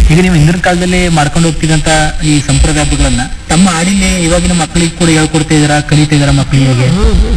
ಈಗ ನೀವು ಹಿಂದಿನ ಕಾಲದಲ್ಲಿ ಮಾಡ್ಕೊಂಡು ಹೋಗ್ತಿದಂತ ಈ ಸಂಪ್ರದಾಯ ಹಬ್ಬಗಳನ್ನ ತಮ್ಮ ಹಾಡಿನೇ ಇವಾಗಿನ ಮಕ್ಕಳಿಗೆ ಕೂಡ ಹೇಳ್ಕೊಡ್ತಾ ಇದಾರ ಕಲಿತಾ ಇದಾರ ಮಕ್ಕಳಿಗೆ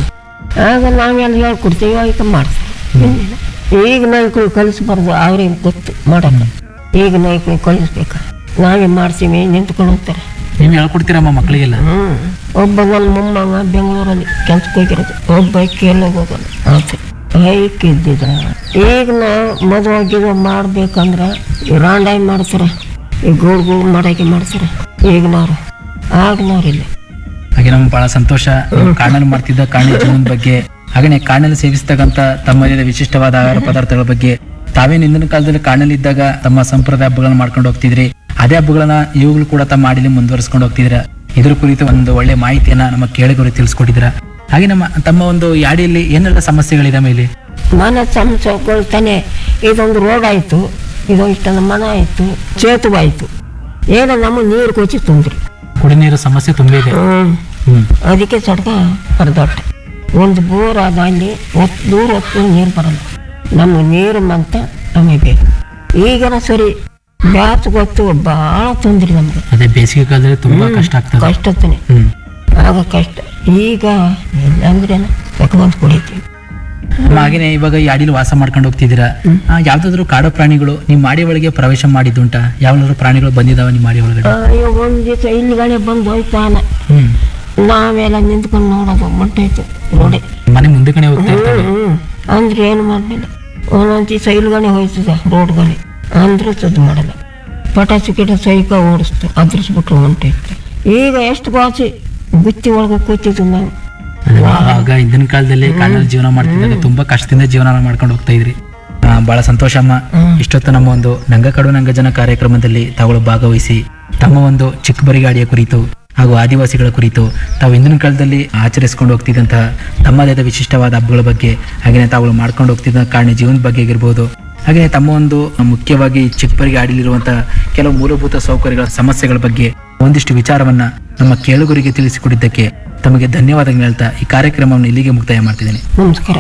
ಆಗ ನಾವೆಲ್ಲ ಹೇಳ್ಕೊಡ್ತೀವಿ ಈಗ ಮಾಡ್ತೀವಿ ಇನ್ನೇನು. ಈಗ ನಾಯ್ಕಳು ಕಲಿಸ್ಬಾರ್ದು ಅವ್ರಿಗೆ ಗೊತ್ತು ಮಾಡಲ್ಲ ಈಗ ನಾಯ್ಕಳು ಕಲಿಸ್ಬೇಕು ನಾವೇ ಮಾಡ್ತೀವಿ ನಿಂತ್ಕೊಂಡು ಹೋಗ್ತಾರೆ ನೀವು ಹೇಳ್ಕೊಡ್ತೀರಮ್ಮ ಮಕ್ಕಳಿಗೆಲ್ಲ ಹ್ಮ್ ಒಬ್ಬ ನನ್ನ ಮೊಮ್ಮಗ ಬೆಂಗಳೂರಲ್ಲಿ ಕೆಲ್ಸಕ್ಕೆ ಹೋಗಿರೋದು ಒಬ್ಬ ಎಲ್ಲ ಹೋಗೋದು ಆತ ಐಕ್ ಇದ್ದಿದ ಈಗ ನಾವು ಮದುವೆ ಗಿದುವೆ ಮಾಡ್ಬೇಕಂದ್ರೆ ಈ ರಾಂಡಾಯಿ ಮಾಡ್ತಾರೆ ಈ ಗೋಳ್ ಗೋಳ್ ಮಾಡಾಕಿ ಮಾಡ್ತಾರೆ ಈಗಿನವ್ರು ಆಗನವ್ರಿಲ್ಲ ಹಾಗೆ ನಮ್ಗೆ ಬಹಳ ಸಂತೋಷ ನೀವು ಕಾಡಲ್ಲಿ ಮಾಡ್ತಿದ್ದ ಕಾಣಿನ ಜೀವನದ ಬಗ್ಗೆ ಹಾಗೆ ಕಾಡಲ್ಲಿ ಸೇವಿಸ್ತಕ್ಕಂತ ತಮ್ಮದೇ ವಿಶಿಷ್ಟವಾದ ಆಹಾರ ಪದಾರ್ಥಗಳ ಬಗ್ಗೆ ತಾವೇನು ಹಿಂದಿನ ಕಾಲದಲ್ಲಿ ಕಾಡಲ್ಲಿ ಇದ್ದಾಗ ತಮ್ಮ ಸಂಪ್ರದಾಯ ಹಬ್ಬಗಳನ್ನ ಮಾಡ್ಕೊಂಡು ಹೋಗ್ತಿದ್ರಿ ಅದೇ ಹಬ್ಬಗಳನ್ನ ಇವಾಗಲೂ ಕೂಡ ತಮ್ಮ ಹಾಡಿಲಿ ಮುಂದುವರಿಸ್ಕೊಂಡು ಹೋಗ್ತಿದ್ದೀರ ಇದ್ರ ಕುರಿತು ಒಂದು ಒಳ್ಳೆ ಮಾಹಿತಿಯನ್ನ ನಮ್ಮ ಕೇಳಿಗರು ತಿಳಿಸ್ಕೊಟ್ಟಿದ್ದೀರ ಹಾಗೆ ನಮ್ಮ ತಮ್ಮ ಒಂದು ಯಾಡಿಯಲ್ಲಿ ಏನೆಲ್ಲ ಸಮಸ್ಯೆಗಳಿದೆ ಮೇಲೆ ಮನೆ ಸಂಸಕೊಳ್ತಾನೆ ಇದೊಂದು ರೋಡ್ ಆಯಿತು ಇದೊಂದು ಇಷ್ಟೊಂದು ಮನೆ ಆಯಿತು ಸೇತುವೆ ಆಯಿತು ಏನೋ ನಮ್ಮ ನೀರು ಕೊಚ್ಚಿ ತುಂಬ್ರಿ ಕುಡಿ ನೀರು ಸಮಸ್ಯೆ ತುಂಬಾ ಇದೆ ಹ್ಮ್ ಹ್ಮ್ ಅದಕ್ಕೆ ಸಡ್ಕ ಹರಿದೊಟ್ಟೆ ಒಂದು ಬೋರ್ ಅದ ಅಲ್ಲಿ ಹೊತ್ತು ದೂರ ಹೊತ್ತು ನೀರು ಬರಲ್ಲ ನಮ್ಗೆ ನೀರು ಮಂತ ನಮಗೆ ಬೇಕು ಈಗನ ಸರಿ ಬ್ಯಾಸ್ ಗೊತ್ತು ಭಾಳ ತೊಂದ್ರೆ ನಮ್ಗೆ ಅದೇ ಬೇಸಿಗೆ ಕಾಲದಲ್ಲಿ ತುಂಬಾ ಕಷ್ಟ ಆಗ್ತದೆ ಕಷ್ಟತನೇ ಹ್ಮ್ ಆಗ ಕಷ್ಟ ಈಗ ಎಲ್ಲಂದ್ರೇನ ತಗೊಂಡು ಕುಡಿತೀವಿ ಅಮ್ಮ, ಹಾಗೇನೆ ಇವಾಗ ಈ ಅಡಿಲಿ ವಾಸ ಮಾಡ್ಕೊಂಡು ಹೋಗ್ತಿದ್ದೀರಾ ಆ, ಯಾವ್ದಾದ್ರು ಕಾಡು ಪ್ರಾಣಿಗಳು ನಿಮ್ ಮಾಡಿ ಒಳಗೆ ಪ್ರವೇಶ ಮಾಡಿದ್ದುಂಟ ಯಾವ್ದಾದ್ರು ಪ್ರಾಣಿಗಳು ಬಂದಿದಾವ ನಿಮ್ಮ ಮಾಡಿ ಒಳಗಡೆ ಅಯ್ಯೋ ಒಂದು ದಿವಸ ಇಲ್ಲಿಗಡೆ ಬಂದು ಹೋಯ್ತಾನ ಹ್ಮ್ ನಾವೆಲ್ಲ ನಿಂತ್ಕೊಂಡು ನೋಡೋದು ಮಟ್ಟಾಯ್ತು ನೋಡಿ ಮನೆ ಮುಂದೆ ಕಡೆ ಹೋಗ್ತಾ ಇರ್ತಾರೆ ಹ್ಮ್ ಅಂದ್ರೆ ಏನು ಮಾಡಲಿಲ್ಲ ಒಂದೊಂದು ದಿವಸ ಇಲ್ಗನೆ ಹೋಯ್ತದ ರೋಡ್ಗನೆ ಅಂದ್ರೆ ಸದ್ದು ಮಾಡಲ್ಲ ಪಟಾಸು ಗಿಡ ಸೈಕ ಓಡಿಸ್ತು ಅದ್ರಿಸ್ಬಿಟ್ರು ಹೊಂಟೈತೆ ಈಗ ಎಷ್ಟು ಬಾಸಿ ಗುತ್ತಿ ಒಳಗೆ ಕೂತಿದ್ವು ನಾವು ಅದೇ ಆಗ ಹಿಂದಿನ ಕಾಲದಲ್ಲಿ ಕಾಡಲ್ಲಿ ಜೀವನ ಮಾಡ್ತಿದ್ದಾಗ ತುಂಬಾ ಕಷ್ಟದಿಂದ ಜೀವನ ಮಾಡ್ಕೊಂಡು ಹೋಗ್ತಾ ಇದ್ರಿ ಆ, ಬಹಳ ಸಂತೋಷ ಅಮ್ಮ ಇಷ್ಟೊತ್ತು ನಮ್ಮ ಒಂದು ನಂಗಕಡು ನಂಗಜನ ಕಾರ್ಯಕ್ರಮದಲ್ಲಿ ತಾವುಗಳು ಭಾಗವಹಿಸಿ ತಮ್ಮ ಒಂದು ಚಿಕ್ಕಬರಿಗಾಡಿಯ ಕುರಿತು ಹಾಗೂ ಆದಿವಾಸಿಗಳ ಕುರಿತು ತಾವು ಹಿಂದಿನ ಕಾಲದಲ್ಲಿ ಆಚರಿಸ್ಕೊಂಡು ಹೋಗ್ತಿದ್ದಂತಹ ತಮ್ಮದೇ ಆದ ವಿಶಿಷ್ಟವಾದ ಹಬ್ಬಗಳ ಬಗ್ಗೆ ಹಾಗೆಯೇ ತಾವುಗಳು ಮಾಡ್ಕೊಂಡು ಹೋಗ್ತಿದ್ದ ಕಾರಣ ಜೀವನದ ಬಗ್ಗೆ ಆಗಿರ್ಬೋದು ಹಾಗೆ ತಮ್ಮ ಒಂದು ಮುಖ್ಯವಾಗಿ ಚಿಕ್ಕಬರಿಗೆ ಆಡಿಲಿರುವಂತಹ ಕೆಲವು ಮೂಲಭೂತ ಸೌಕರ್ಯಗಳ ಸಮಸ್ಯೆಗಳ ಬಗ್ಗೆ ಒಂದಿಷ್ಟು ವಿಚಾರವನ್ನ ನಮ್ಮ ಕೇಳುಗರಿಗೆ ತಿಳಿಸಿಕೊಟ್ಟಿದ್ದಕ್ಕೆ ತಮಗೆ ಧನ್ಯವಾದಗಳು ಹೇಳ್ತಾ ಈ ಕಾರ್ಯಕ್ರಮವನ್ನು ಇಲ್ಲಿಗೆ ಮುಕ್ತಾಯ ಮಾಡ್ತಿದ್ದೇನೆ ನಮಸ್ಕಾರ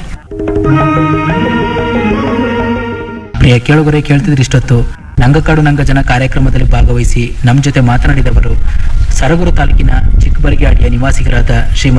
ಪ್ರಿಯ ಕೇಳುಗರೆ ಕೇಳ್ತಿದ್ರೆ ಇಷ್ಟೊತ್ತು ನಂಗಕಾಡು ನಂಗ ಜನ ಕಾರ್ಯಕ್ರಮದಲ್ಲಿ ಭಾಗವಹಿಸಿ ನಮ್ಮ ಜೊತೆ ಮಾತನಾಡಿದವರು ಸರಗೂರು ತಾಲೂಕಿನ ಚಿಕ್ಕಬರಿಗೆಹಾಡಿಯ ನಿವಾಸಿಗರಾದ ಶ್ರೀಮತಿ